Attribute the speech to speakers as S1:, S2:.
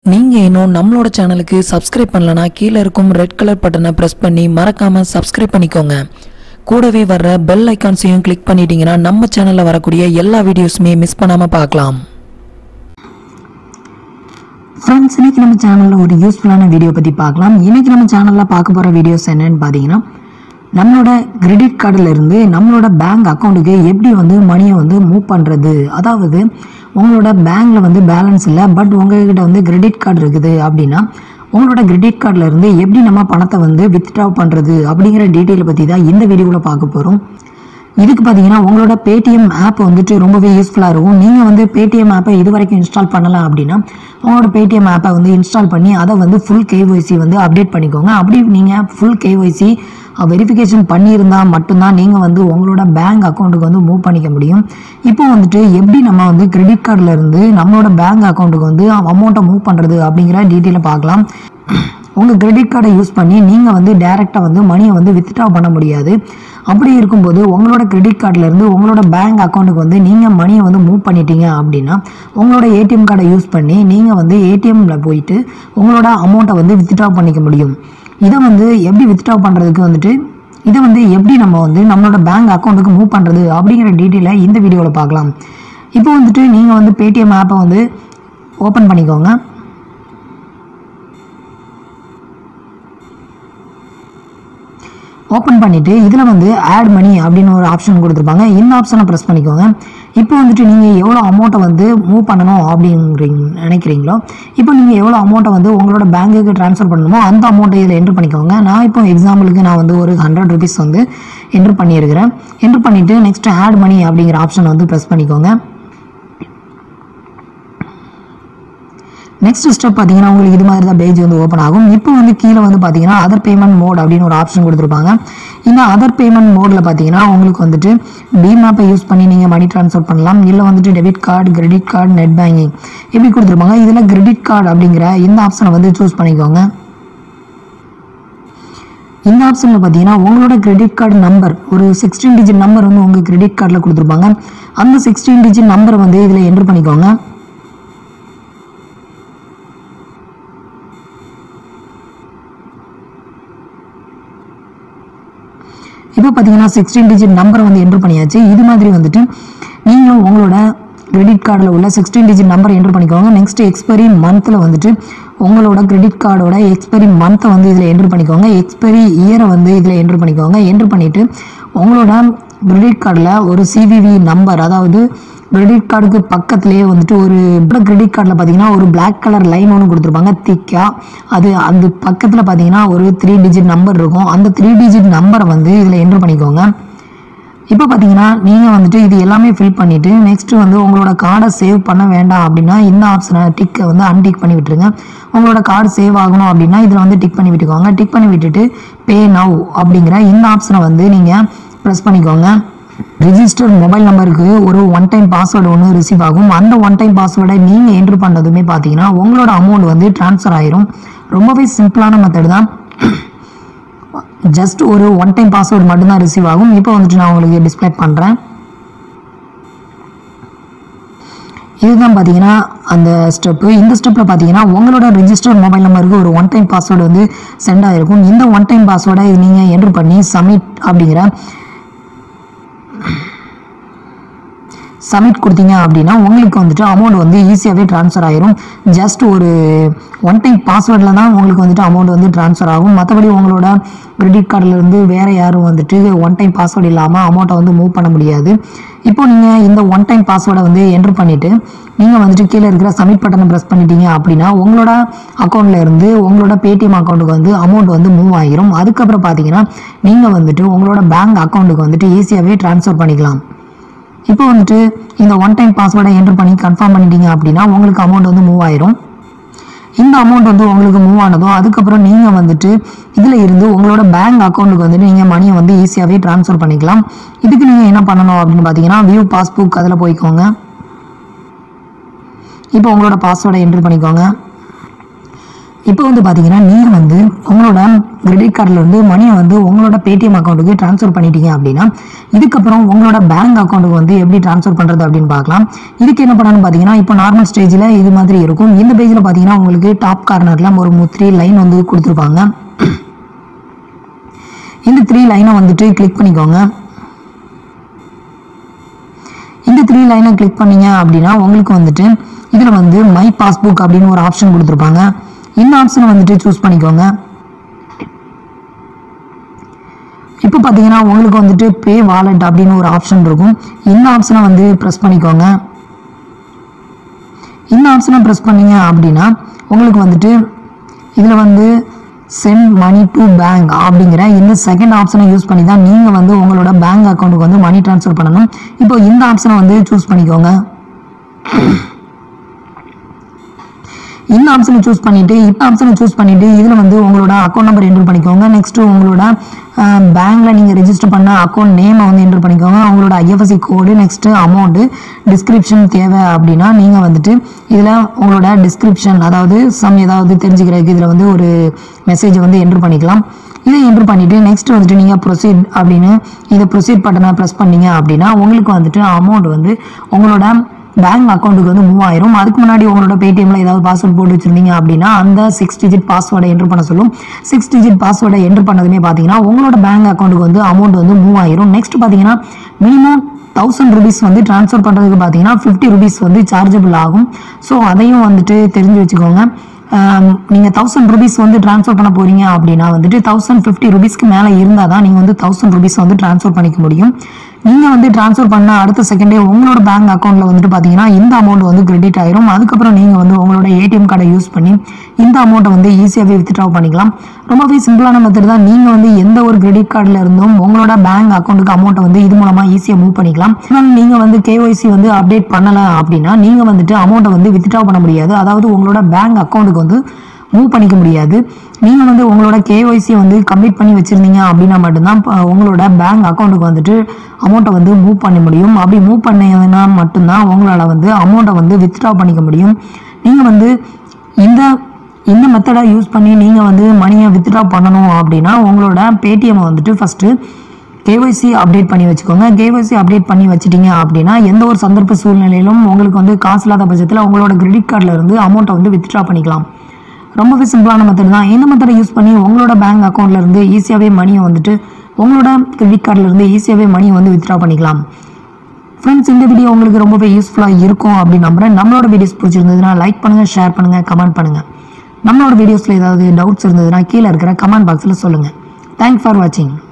S1: நீங்க இன்னும் நம்மளோட சேனலுக்கு சப்ஸ்கிரைப் பண்ணலனா கீழே இருக்கும் ரெட் கலர் பட்டனை பிரஸ் பண்ணி மறக்காம சப்ஸ்கிரைப் பண்ணிக்கோங்க கூடவே வர்ற பெல் ஐகான்ஸையும் கிளிக் பண்ணிட்டீங்கன்னா நம்ம சேனல்ல வரக்கூடிய எல்லா வீடியோஸுமே மிஸ் பண்ணாம பார்க்கலாம்
S2: ஃப்ரெண்ட்ஸ் இன்னைக்கு நம்ம சேனலில் ஒரு யூஸ்ஃபுல்லான வீடியோ பற்றி பார்க்கலாம் இன்னைக்கு நம்ம சேனலில் பார்க்க போகிற வீடியோஸ் என்னன்னு பார்த்தீங்கன்னா நம்மளோட கிரெடிட் கார்டில் இருந்து நம்மளோட பேங்க் அக்கௌண்ட்டுக்கு எப்படி வந்து மணியை வந்து மூவ் பண்ணுறது அதாவது உங்களோட பேங்க்கில் வந்து பேலன்ஸ் இல்லை பட் உங்ககிட்ட வந்து கிரெடிட் கார்டு இருக்குது அப்படின்னா உங்களோட கிரெடிட் கார்டில் இருந்து எப்படி நம்ம பணத்தை வந்து வித்ட்ரா பண்ணுறது அப்படிங்கிற டீட்டெயிலை பற்றி தான் இந்த வீடியோவில் பார்க்க போகிறோம் இதுக்கு பார்த்தீங்கன்னா உங்களோட பேடிஎம் ஆப் வந்துட்டு ரொம்பவே யூஸ்ஃபுல்லாக இருக்கும் நீங்கள் வந்து பேடிஎம் ஆப்பை இது வரைக்கும் இன்ஸ்டால் பண்ணலாம் அப்படின்னா உங்களோட பேடிஎம் ஆப்பை வந்து இன்ஸ்டால் பண்ணி அதை வந்து ஃபுல் கேஒய்சி வந்து அப்டேட் பண்ணிக்கோங்க அப்படி நீங்கள் ஃபுல் கேஒய்சி வெரிஃபிகேஷன் பண்ணியிருந்தால் மட்டும்தான் நீங்கள் வந்து உங்களோட பேங்க் அக்கௌண்ட்டுக்கு வந்து மூவ் பண்ணிக்க முடியும் இப்போ வந்துட்டு எப்படி நம்ம வந்து கிரெடிட் கார்டில் இருந்து நம்மளோட பேங்க் அக்கௌண்ட்டுக்கு வந்து அமௌண்ட்டை மூவ் பண்ணுறது அப்படிங்கிற டீட்டெயிலை பார்க்கலாம் உங்கள் கிரெடிட் கார்டை யூஸ் பண்ணி நீங்கள் வந்து டைரெக்டாக வந்து மணியை வந்து வித்ட்ரா பண்ண முடியாது அப்படி இருக்கும்போது உங்களோட கிரெடிட் கார்டிலேருந்து உங்களோட பேங்க் அக்கௌண்ட்டுக்கு வந்து நீங்கள் மணியை வந்து மூவ் பண்ணிட்டீங்க அப்படின்னா உங்களோட ஏடிஎம் கார்டை யூஸ் பண்ணி நீங்கள் வந்து ஏடிஎம்ல போயிட்டு உங்களோட அமௌண்ட்டை வந்து வித்ட்ரா பண்ணிக்க முடியும் இதை வந்து எப்படி வித்ட்ரா பண்ணுறதுக்கு வந்துட்டு இதை வந்து எப்படி நம்ம வந்து நம்மளோட பேங்க் அக்கௌண்ட்டுக்கு மூவ் பண்ணுறது அப்படிங்கிற டீட்டெயிலை இந்த வீடியோவில் பார்க்கலாம் இப்போ வந்துட்டு நீங்கள் வந்து பேடிஎம் ஆப்பை வந்து ஓப்பன் பண்ணிக்கோங்க ஓப்பன் பண்ணிவிட்டு இதில் வந்து ஆட் மணி அப்படின்னு ஒரு ஆப்ஷன் கொடுத்துருப்பாங்க இந்த ஆப்ஷனை ப்ரெஸ் பண்ணிக்கோங்க இப்போ வந்துட்டு நீங்கள் எவ்வளோ அமௌண்ட்டை வந்து மூவ் பண்ணணும் அப்படிங்கிறீங்க நினைக்கிறீங்களோ இப்போ நீங்கள் எவ்வளோ அமௌண்ட்டை வந்து உங்களோட பேங்க்குக்கு ட்ரான்ஸ்ஃபர் பண்ணணுமோ அந்த அமௌண்ட்டை இதில் என்ட்ரு பண்ணிக்கோங்க நான் இப்போ எக்ஸாம்பிளுக்கு நான் வந்து ஒரு ஹண்ட்ரட் ருபீஸ் வந்து என்ட்ரு பண்ணியிருக்கிறேன் என்ட்ரு பண்ணிவிட்டு நெக்ஸ்ட் ஆட் மணி அப்படிங்கிற ஆப்ஷனை வந்து ப்ரெஸ் பண்ணிக்கோங்க நெக்ஸ்ட் ஸ்டெப் பார்த்தீங்கன்னா உங்களுக்கு இது மாதிரி தான் பேஜ் வந்து ஓப்பன் ஆகும் இப்போ வந்து கீழே வந்து பார்த்தீங்கன்னா அதர் பேமெண்ட் மோட் அப்படின்னு ஒரு ஆப்ஷன் கொடுத்துருப்பாங்க இந்த அதர் பேமெண்ட் மோடில் பார்த்தீங்கன்னா உங்களுக்கு வந்துட்டு பீம் ஆப்பை யூஸ் பண்ணி நீங்கள் மணி ட்ரான்ஸ்ஃபர் பண்ணலாம் இல்லை வந்துட்டு debit card credit card net banking இப்படி கொடுத்துருப்பாங்க இதில் கிரெடிட் கார்டு அப்படிங்கிற இந்த ஆப்ஷனை வந்து சூஸ் பண்ணிக்கோங்க இந்த ஆப்ஷனில் பார்த்தீங்கன்னா உங்களோட கிரெடிட் கார்டு நம்பர் ஒரு சிக்ஸ்டீன் டிஜிட் நம்பர் வந்து உங்கள் கிரெடிட் கார்டில் கொடுத்துருப்பாங்க அந்த சிக்ஸ்டீன் டிஜிட் நம்பரை வந்து இதில் என்ட்ரு பண்ணிக்கோங்க இப்போ பார்த்தீங்கன்னா சிக்ஸ்டீன் டிஜிட் நம்பரை வந்து என்ட்ரு பண்ணியாச்சு இது மாதிரி வந்துட்டு நீங்களும் உங்களோட கிரெடிட் கார்டில் உள்ள சிக்ஸ்டீன் டிஜிட் நம்பர் என்ட்ரு பண்ணிக்கோங்க நெக்ஸ்ட் எக்ஸ்பைரி மந்தில் வந்துட்டு உங்களோட கிரெடிட் கார்டோட எக்ஸ்பைரி மந்த்தை வந்து இதில் என்ட்ரு பண்ணிக்கோங்க எக்ஸ்பைரி இயரை வந்து இதில் என்ட்ரு பண்ணிக்கோங்க என்ட்ரு பண்ணிவிட்டு உங்களோட கிரெடிட் கார்டில் ஒரு சிவிவி நம்பர் அதாவது கிரெடிட் கார்டுக்கு பக்கத்துலேயே வந்துட்டு ஒரு கிரெடிட் கார்டில் பார்த்தீங்கன்னா ஒரு Black கலர் லைன் ஒன்று கொடுத்துருப்பாங்க திக்கா அது அந்த பக்கத்தில் பார்த்தீங்கன்னா ஒரு த்ரீ டிஜிட் நம்பர் இருக்கும் அந்த த்ரீ டிஜிட் நம்பரை வந்து இதில் என்ட்ரு பண்ணிக்கோங்க இப்போ பார்த்தீங்கன்னா நீங்கள் வந்துட்டு இது எல்லாமே ஃபில் பண்ணிவிட்டு நெக்ஸ்ட் வந்து உங்களோட கார்டை சேவ் பண்ண வேண்டாம் அப்படின்னா இந்த ஆப்ஷனை டிக்கை வந்து அன்டிக் பண்ணி விட்டுருங்க உங்களோட கார்டு சேவ் ஆகணும் அப்படின்னா இதில் வந்து டிக் பண்ணி விட்டுக்கோங்க டிக் பண்ணி விட்டுட்டு பே நவ் அப்படிங்கிற இந்த ஆப்ஷனை வந்து நீங்கள் ப்ரெஸ் பண்ணிக்கோங்க ரிஜிஸ்டர் மொபைல் நம்பருக்கு ஒரு ஒன் டைம் பாஸ்வேர்டு ஒன்று ரிசீவ் ஆகும் அந்த ஒன் டைம் பாஸ்வேர்டை நீங்கள் என்ட்ரு பண்ணதுமே பார்த்தீங்கன்னா உங்களோட அமௌண்ட் வந்து ட்ரான்ஸ்ஃபர் ஆயிரும் ரொம்பவே சிம்பிளான மெத்தட் தான் ஜஸ்ட் ஒரு ஒன் டைம் பாஸ்வேர்டு மட்டும்தான் ரிசீவ் ஆகும் இப்போ வந்துட்டு நான் உங்களுக்கு டிஸ்பிளே பண்ணுறேன் இதுதான் பார்த்தீங்கன்னா அந்த ஸ்டெப்பு இந்த ஸ்டெப்பில் பார்த்தீங்கன்னா உங்களோட ரிஜிஸ்டர் மொபைல் நம்பருக்கு ஒரு ஒன் டைம் பாஸ்வேர்டு வந்து சென்ட் ஆகிருக்கும் இந்த ஒன் டைம் பாஸ்வேர்டை நீங்கள் என்ட்ரு பண்ணி சப்மிட் அப்படிங்கிற சப்மிட் கொடுத்தீங்க அப்படின்னா உங்களுக்கு வந்துட்டு அமௌண்ட் வந்து ஈஸியாகவே ட்ரான்ஸ்ஃபர் ஆயிரும் ஜஸ்ட் ஒரு ஒன் டைம் பாஸ்வேர்டில் தான் உங்களுக்கு வந்துட்டு அமௌண்ட் வந்து ட்ரான்ஸ்ஃபர் ஆகும் மற்றபடி உங்களோட கிரெடிட் கார்டில் இருந்து வேறு யாரும் வந்துட்டு ஒன் டைம் பாஸ்வேர்டு இல்லாமல் அமௌண்ட்டை வந்து மூவ் பண்ண முடியாது இப்போ நீங்கள் இந்த ஒன் டைம் பாஸ்வேர்டை வந்து என்ட்ரு பண்ணிவிட்டு நீங்கள் வந்துட்டு கீழே இருக்கிற சப்மிட் பட்டனை ப்ரெஸ் பண்ணிட்டீங்க அப்படின்னா உங்களோட அக்கௌண்ட்டில் இருந்து உங்களோட பேடிஎம் அக்கௌண்ட்டுக்கு வந்து அமௌண்ட் வந்து மூவ் ஆகிரும் அதுக்கப்புறம் பார்த்தீங்கன்னா நீங்கள் வந்துட்டு உங்களோட பேங்க் அக்கௌண்ட்டுக்கு வந்துட்டு ஈஸியாகவே ட்ரான்ஸ்ஃபர் பண்ணிக்கலாம் இப்போ வந்துட்டு இந்த ஒன் டைம் பாஸ்வேர்டை என்ட்ரு பண்ணி கன்ஃபார்ம் பண்ணிட்டீங்க அப்படின்னா உங்களுக்கு அமௌண்ட் வந்து மூவ் ஆயிரும் இந்த அமௌண்ட் வந்து உங்களுக்கு மூவ் ஆனதும் அதுக்கப்புறம் நீங்கள் வந்துட்டு இதில் இருந்து உங்களோட பேங்க் அக்கௌண்ட்டுக்கு வந்துட்டு நீங்கள் மணியை வந்து ஈஸியாகவே ட்ரான்ஸ்ஃபர் பண்ணிக்கலாம் இதுக்கு நீங்கள் என்ன பண்ணணும் அப்படின்னு பார்த்தீங்கன்னா வியூ பாஸ்புக் அதில் போய்க்கோங்க இப்போ உங்களோட பாஸ்வேர்டை என்ட்ரு பண்ணிக்கோங்க இப்போ வந்து பார்த்தீங்கன்னா நீங்கள் வந்து உங்களோட கிரெடிட் கார்டில் இருந்து மணியை வந்து உங்களோட பேடிஎம் அக்கௌண்ட்டுக்கு ட்ரான்ஸ்ஃபர் பண்ணிட்டீங்க அப்படின்னா இதுக்கப்புறம் உங்களோட பேங்க் அக்கௌண்ட்டுக்கு வந்து எப்படி ட்ரான்ஸ்ஃபர் பண்ணுறது அப்படின்னு பார்க்கலாம் இதுக்கு என்ன பண்ணணும்னு பார்த்தீங்கன்னா இப்போ நார்மல் ஸ்டேஜில் இது மாதிரி இருக்கும் இந்த பேஜில் பார்த்தீங்கன்னா உங்களுக்கு டாப் கார்னரில் ஒரு த்ரீ லைன் வந்து கொடுத்துருப்பாங்க இந்த த்ரீ லைனை வந்துட்டு கிளிக் பண்ணிக்கோங்க இந்த த்ரீ லைனை கிளிக் பண்ணீங்க அப்படின்னா உங்களுக்கு வந்துட்டு இதில் வந்து மை பாஸ்புக் அப்படின்னு ஒரு ஆப்ஷன் கொடுத்துருப்பாங்க இந்த ஆப்ஷனை வந்துட்டு சூஸ் பண்ணிக்கோங்க இப்போ பார்த்தீங்கன்னா உங்களுக்கு வந்துட்டு பே வாலெட் அப்படின்னு ஒரு ஆப்ஷன் இருக்கும் இந்த ஆப்ஷனை வந்து ப்ரெஸ் பண்ணிக்கோங்க இந்த ஆப்ஷனை ப்ரெஸ் பண்ணீங்க அப்படின்னா உங்களுக்கு வந்துட்டு இதில் வந்து சென்ட் மணி டு பேங்க் அப்படிங்கிற இந்த செகண்ட் ஆப்ஷனை யூஸ் பண்ணி தான் நீங்கள் வந்து உங்களோட பேங்க் அக்கௌண்ட்டுக்கு வந்து மணி ட்ரான்ஸ்ஃபர் பண்ணணும் இப்போ இந்த ஆப்ஷனை வந்து சூஸ் பண்ணிக்கோங்க இந்த ஆப்ஷனை சூஸ் பண்ணிட்டு இந்த ஆப்ஷனை சூஸ் பண்ணிட்டு இதில் வந்து உங்களோட அக்கௌண்ட் நம்பர் என்டர் பண்ணிக்கோங்க நெக்ஸ்ட் உங்களோட பேங்க்ல நீங்கள் ரெஜிஸ்டர் பண்ண அக்கௌண்ட் நேமை வந்து என்டர் பண்ணிக்கோங்க உங்களோட IFSC code next amount description தேவை அப்படின்னா நீங்கள் வந்துட்டு இதில் உங்களோட டிஸ்கிரிப்ஷன் அதாவது சம் ஏதாவது தெரிஞ்சுக்கிறதுக்கு இதில் வந்து ஒரு மெசேஜை வந்து என்டர் பண்ணிக்கலாம் இதை என்டர் பண்ணிட்டு நெக்ஸ்ட் வந்துட்டு நீங்கள் ப்ரொசீட் அப்படின்னு இதை ப்ரொசீட் பட்டனை ப்ரெஸ் பண்ணீங்க அப்படின்னா உங்களுக்கு வந்துட்டு அமௌண்ட் வந்து உங்களோட பேங்க் அக்கௌண்ட்டுக்கு வந்து மூவ் ஆயிரும் அதுக்கு முன்னாடி உங்களோட பேடிஎம்ல ஏதாவது பாஸ்வேர்ட் போட்டு வச்சிருந்தீங்க அப்படின்னா அந்த சிக்ஸ் டிஜிட் பாஸ்வேர்டை என்டர் பண்ண சொல்லும் சிக்ஸ் டிஜிட் பாஸ்வேர்டை என்டர் பண்ணதுமே பார்த்தீங்கன்னா உங்களோட பேங்க் அக்கௌண்ட்டுக்கு வந்து அமௌண்ட் வந்து மூவ் ஆயிரும் நெக்ஸ்ட் பார்த்தீங்கன்னா மினிமம் தௌசண்ட் ருபீஸ் வந்து ட்ரான்ஸ்ஃபர் பண்ணுறதுக்கு பார்த்தீங்கன்னா ஃபிஃப்டி ருபீஸ் வந்து சார்ஜபிள் ஆகும் ஸோ அதையும் வந்துட்டு தெரிஞ்சு வச்சுக்கோங்க நீங்கள் தௌசண்ட் ருபீஸ் வந்து ட்ரான்ஸ்ஃபர் பண்ண போறீங்க அப்படின்னா வந்துட்டு தௌசண்ட் ஃபிஃப்டி ருபீஸ்க்கு மேலே இருந்தால் தான் நீங்கள் வந்து தௌசண்ட் ருபீஸ் வந்து ட்ரான்ஸ்ஃபர் பண்ணிக்க முடியும் நீங்கள் வந்து ட்ரான்ஸ்ஃபர் பண்ண அடுத்த செகண்டே உங்களோட பேங்க் அக்கௌண்ட்டில் வந்துட்டு பார்த்தீங்கன்னா இந்த அமௌண்ட் வந்து கிரெடிட் ஆயிரும் அதுக்கப்புறம் நீங்கள் வந்து உங்களோட ஏடிஎம் கார்டை யூஸ் பண்ணி இந்த அமௌண்ட்டை வந்து ஈஸியாகவே வித்ட்ரா பண்ணிக்கலாம் ரொம்பவே சிம்பிளான மெத்தட் தான் நீங்கள் வந்து எந்த ஒரு கிரெடிட் கார்டில் இருந்தும் உங்களோட பேங்க் அக்கௌண்ட்டுக்கு அமௌண்ட்டை வந்து இது மூலமாக ஈஸியாக மூவ் பண்ணிக்கலாம் ஆனால் நீங்கள் வந்து கேஒய்சி வந்து அப்டேட் பண்ணலை அப்படின்னா நீங்கள் வந்துட்டு அமௌண்ட்டை வந்து வித்ட்ரா பண்ண முடியாது அதாவது உங்களோட பேங்க் அக்கௌண்ட்டுக்கு வந்து மூவ் பண்ணிக்க முடியாது நீங்கள் வந்து உங்களோட கேஒய்சி வந்து கம்ப்ளீட் பண்ணி வச்சுருந்தீங்க அப்படின்னா மட்டும்தான் ப- உங்களோட பேங்க் அக்கௌண்ட்டுக்கு வந்துட்டு அமௌண்ட்டை வந்து மூவ் பண்ண முடியும் அப்படி மூவ் பண்ணீங்கன்னா மட்டும்தான் உங்களால் வந்து அமௌண்ட்டை வந்து வித்ட்ரா பண்ணிக்க முடியும் நீங்கள் வந்து இந்த இந்த மெத்தடை யூஸ் பண்ணி நீங்கள் வந்து மணியை வித்ட்ரா பண்ணணும் அப்படின்னா உங்களோட பேடிஎம்மை வந்துட்டு ஃபஸ்ட்டு கேஒய்சி அப்டேட் பண்ணி வச்சுக்கோங்க கேஒய்சி அப்டேட் பண்ணி வச்சிட்டீங்க அப்படின்னா எந்த ஒரு சந்தர்ப்ப சூழ்நிலையிலும் உங்களுக்கு வந்து காசு இல்லாத பட்சத்தில் உங்களோட கிரெடிட் கார்டில் இருந்து அமௌண்ட்டை வந்து வித்ட்ரா பண்ணிக்கலாம் ரொம்பவே சிம்பிளான மெத்தட் தான் இந்த மெத்தடை யூஸ் பண்ணி உங்களோட பேங்க் அக்கௌண்ட்ல இருந்து ஈஸியாகவே மணியை வந்துட்டு உங்களோட கிரெடிட் கார்டில் இருந்து ஈஸியாகவே மணியை வந்து வித்ட்ரா பண்ணிக்கலாம் ஃப்ரெண்ட்ஸ் இந்த வீடியோ உங்களுக்கு ரொம்பவே யூஸ்ஃபுல்லாக இருக்கும் அப்படின்னு நம்புறேன் நம்மளோட வீடியோஸ் பிடிச்சிருந்ததுன்னா லைக் பண்ணுங்கள் ஷேர் பண்ணுங்கள் கமெண்ட் பண்ணுங்கள் நம்மளோட வீடியோஸில் ஏதாவது டவுட்ஸ் இருந்ததுன்னா கீழே இருக்கிற கமெண்ட் பாக்ஸில் சொல்லுங்கள் தேங்க்ஸ் ஃபார் வாட்சிங்